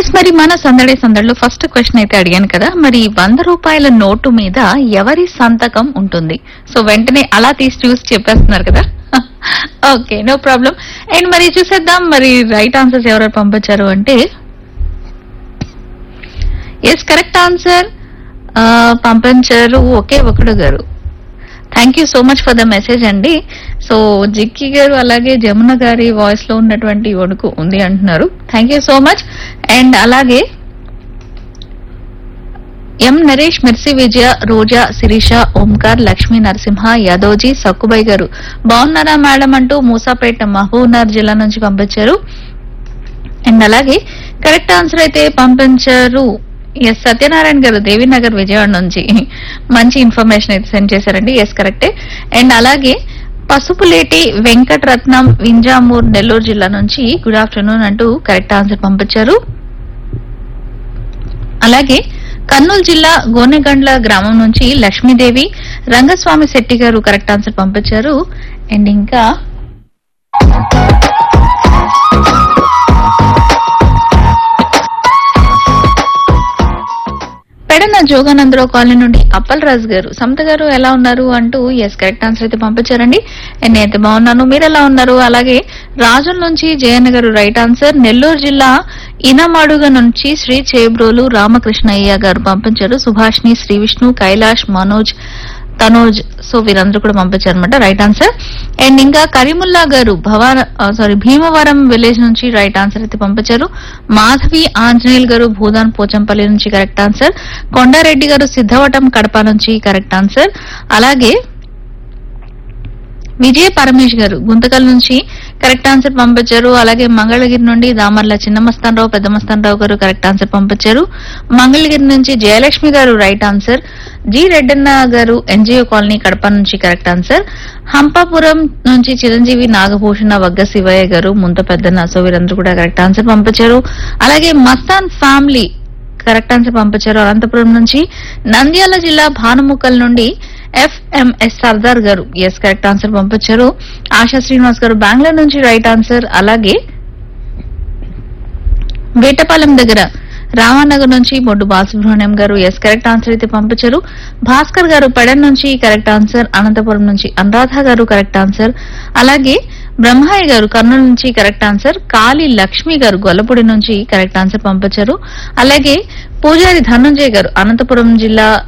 yes మరి మన సందడి సందడిలో ఫస్ట్ క్వశ్చన్ అయితే అడిగాను కదా మరి వంద రూపాయల నోటు మీద ఎవరి సంతకం ఉంటుంది సో వెంటనే అలా తీసి చూసి చెప్పేస్తున్నారు కదా ఓకే నో ప్రాబ్లం అండ్ మరి చూసేద్దాం మరి రైట్ ఆన్సర్స్ ఎవరు పంపించారు అంటే ఎస్ కరెక్ట్ ఆన్సర్ పంపించారు ఒకే ఒకడు గారు thank you so much for the message అండి సో జిక్కి గారు అలాగే జమున గారి వాయిస్ లో ఉన్నటువంటి వణుకు ఉంది అంటున్నారు thank you so much and అలాగే ఎం నరేష్ మిర్సి విజయ రోజా శిరీష ఓంకార్ లక్ష్మీ నరసింహ యాదవ్జీ సక్కుబాయ్ గారు బాగున్నారా మేడం అంటూ మూసాపేట మహబూబ్నగర్ జిల్లా నుంచి పంపించారు అండ్ అలాగే కరెక్ట్ ఆన్సర్ అయితే పంపించారు ఎస్ సత్యనారాయణ గారు దేవీనగర్ విజయవాడ నుంచి మంచి ఇన్ఫర్మేషన్ అయితే సెండ్ చేశారండి ఎస్ కరెక్టే అండ్ అలాగే పసుపులేటి వెంకటరత్నం వింజామూర్ నెల్లూరు జిల్లా నుంచి గుడ్ ఆఫ్టర్నూన్ అంటూ కరెక్ట్ ఆన్సర్ పంపించారు అలాగే కర్నూలు జిల్లా గోనెగండ్ల గ్రామం నుంచి లక్ష్మీదేవి రంగస్వామి శెట్టి గారు కరెక్ట్ ఆన్సర్ పంపించారు అండ్ ఇంకా పెడన జోగానందరావు కాలనీ నుండి అప్పల్ రాజు గారు సమత గారు ఎలా ఉన్నారు అంటూ ఎస్ కరెక్ట్ ఆన్సర్ అయితే పంపించారండి And నేనైతే బాగున్నాను మీరు ఎలా ఉన్నారు అలాగే రాజుల నుంచి జయన్న గారు రైట్ ఆన్సర్ నెల్లూరు జిల్లా ఇనమడుగ నుంచి శ్రీ చేబ్రోలు రామకృష్ణయ్య గారు పంపించారు సుభాష్ని శ్రీ విష్ణు కైలాష్ మనోజ్ తనోజ్ సో వీరందరూ కూడా పంపించారు అనమాట రైట్ ఆన్సర్ అండ్ ఇంకా కరీముల్లా గారు భవాన సారీ భీమవరం విలేజ్ నుంచి రైట్ ఆన్సర్ అయితే పంపించారు మాధవి ఆంజనేయులు గారు భూదాన్ పోచంపల్లి నుంచి కరెక్ట్ ఆన్సర్ కొండారెడ్డి గారు సిద్ధవటం కడప నుంచి కరెక్ట్ ఆన్సర్ అలాగే విజయ పరమేష్ గారు గుంతకల్ నుంచి కరెక్ట్ ఆన్సర్ పంపించారు అలాగే మంగళగిరి నుండి దామర్ల చిన్నమస్తానరావు పెద్దమస్తానరావు గారు కరెక్ట్ ఆన్సర్ పంపించారు మంగళగిరి నుంచి జయలక్ష్మి గారు రైట్ ఆన్సర్ జి రెడ్డన్న గారు ఎన్జిఓ కాలనీ కడప నుంచి కరెక్ట్ ఆన్సర్ హంపాపురం నుంచి చిరంజీవి నాగభూషణ వగ్గ శివయ్య గారు ముంత పెద్దన్న సో వీరందరూ కూడా కరెక్ట్ ఆన్సర్ పంపించారు అలాగే మస్తాన్ ఫ్యామిలీ కరెక్ట్ ఆన్సర్ పంపించారు అనంతపురం నుంచి నంద్యాల జిల్లా భానుముక్కల్ నుండి ఎఫ్ఎంఎస్ సర్దార్ గారు ఎస్ కరెక్ట్ ఆన్సర్ పంపించారు ఆశా శ్రీనివాస్ గారు బెంగళూరు నుంచి రైట్ ఆన్సర్ అలాగే వేటపాలెం దగ్గర రామానగర్ నుంచి బొడ్డు బాలసుబ్రహ్మణ్యం గారు ఎస్ కరెక్ట్ ఆన్సర్ అయితే పంపించారు భాస్కర్ గారు పెడన్ నుంచి కరెక్ట్ ఆన్సర్ అనంతపురం నుంచి అనురాధ గారు కరెక్ట్ ఆన్సర్ అలాగే బ్రహ్మయ్య గారు కర్నూలు నుంచి కరెక్ట్ ఆన్సర్ కాళీ లక్ష్మి గారు గొల్లపూడి నుంచి కరెక్ట్ ఆన్సర్ పంపించారు అలాగే పూజారి ధనంజయ్ గారు అనంతపురం జిల్లా